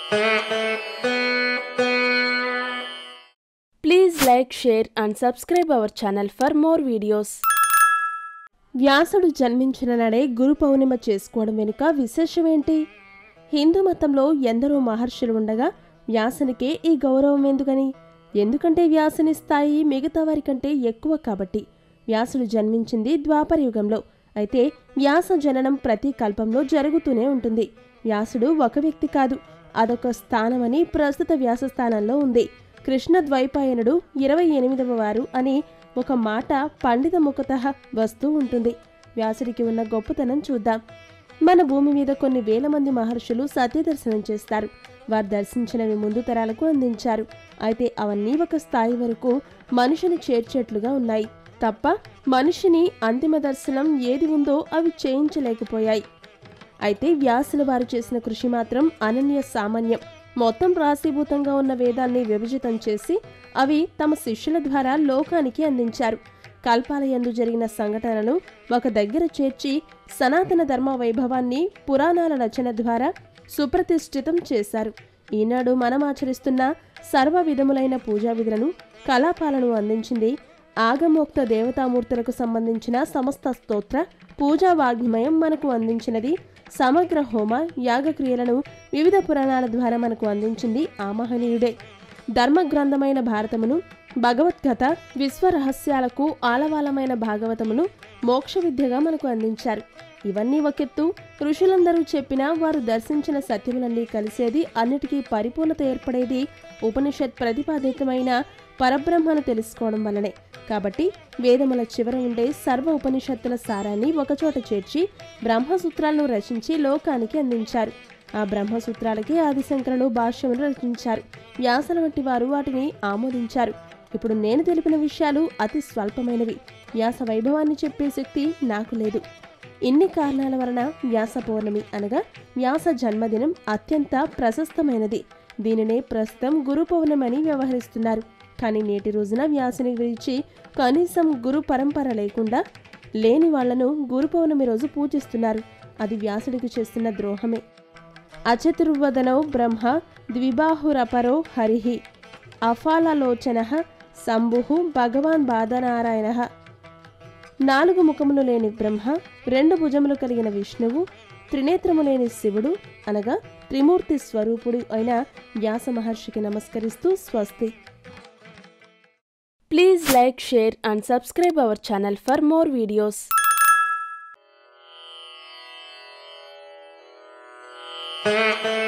Please like, share and subscribe our channel for more videos. వ్యాసుడు జన్మించిన నాడే గురు పౌర్ణిమ చేసుకోవడం వెనుక విశేషమేంటి హిందూ మతంలో ఎందరో మహర్షులు ఉండగా వ్యాసునికే ఈ గౌరవం ఎందుకని ఎందుకంటే వ్యాసుని స్థాయి మిగతా వారి కంటే ఎక్కువ కాబట్టి వ్యాసుడు జన్మించింది ద్వాపర యుగంలో అయితే వ్యాస జననం ప్రతి కల్పంలో జరుగుతూనే ఉంటుంది వ్యాసుడు ఒక వ్యక్తి కాదు అదొక స్థానమని ప్రస్తుత వ్యాస స్థానంలో ఉంది కృష్ణ ద్వైపాయనుడు ఇరవై ఎనిమిదవ వారు అని ఒక మాట పండిత ముఖత వస్తూ ఉంటుంది వ్యాసుడికి ఉన్న గొప్పతనం చూద్దాం మన భూమి మీద కొన్ని వేల మంది మహర్షులు సత్య దర్శనం చేస్తారు వారు దర్శించినవి ముందు తరాలకు అందించారు అయితే అవన్నీ ఒక స్థాయి వరకు మనిషిని చేర్చేట్లుగా ఉన్నాయి తప్ప మనిషిని అంతిమ దర్శనం ఏది ఉందో అవి చేయించలేకపోయాయి అయితే వ్యాసుల వారు చేసిన కృషి మాత్రం అనన్య సామాన్యం మొత్తం రాశీభూతంగా ఉన్న వేదాన్ని విభజితం చేసి అవి తమ శిష్యుల ద్వారా లోకానికి అందించారు కల్పాలయందు జరిగిన సంఘటనలను ఒక దగ్గర చేర్చి సనాతన ధర్మ వైభవాన్ని పురాణాల రచన ద్వారా సుప్రతిష్ఠితం చేశారు ఈనాడు మనం ఆచరిస్తున్న సర్వ విధములైన పూజా విధులను కలాపాలను అందించింది ఆగమోక్త దేవతామూర్తులకు సంబంధించిన సమస్త స్తోత్ర పూజా వాగ్మయం మనకు అందించినది సమగ్ర హోమ యాగక్రియలను వివిధ పురాణాల ద్వారా మనకు అందించింది ఆ మహనీయుడే ధర్మగ్రంథమైన భారతమును భగవద్గత విశ్వరహస్యాలకు ఆలవాలమైన భాగవతమును మోక్ష విద్యగా మనకు అందించారు ఇవన్నీ ఒకెత్తు ఋషులందరూ చెప్పినా వారు దర్శించిన సత్యములన్నీ కలిసేది అన్నిటికీ పరిపూర్ణత ఏర్పడేది ఉపనిషత్ ప్రతిపాదితమైన పరబ్రహ్మను తెలుసుకోవడం వల్లనే కాబట్టి వేదముల చివర ఉండే సర్వ ఉపనిషత్తుల సారాన్ని ఒకచోట చేర్చి బ్రహ్మసూత్రాలను రచించి లోకానికి అందించారు ఆ బ్రహ్మసూత్రాలకి ఆదిశంకరులు భాష్యములు రచించారు వ్యాసల వంటి వారు వాటిని ఆమోదించారు ఇప్పుడు నేను తెలిపిన విషయాలు అతి స్వల్పమైనవి వ్యాస వైభవాన్ని చెప్పే శక్తి నాకు లేదు ఇన్ని కారణాల వలన వ్యాస పౌర్ణమి అనగా వ్యాస జన్మదినం అత్యంత ప్రశస్తమైనది దీనినే ప్రస్తుతం గురు పౌర్ణమి అని వ్యవహరిస్తున్నారు కానీ నేటి రోజున వ్యాసుని గురించి కనీసం గురు పరంపర లేకుండా లేని వాళ్లను గురు పౌర్ణమి రోజు పూజిస్తున్నారు అది వ్యాసుడికి చేస్తున్న ద్రోహమే అచతుర్వదనౌ బ్రహ్మ ద్విబాహురపరో హరిహి అఫాలలోచన శంభు భగవాన్ బాధనారాయణ నాలుగు ముఖములు లేని బ్రహ్మ రెండు భుజములు కలిగిన విష్ణువు త్రినేత్రము లేని శివుడు అనగా త్రిమూర్తి స్వరూపుడు అయిన వ్యాస మహర్షికి నమస్కరిస్తూ స్వస్తి Please like, share and subscribe our channel for more videos. Thank you.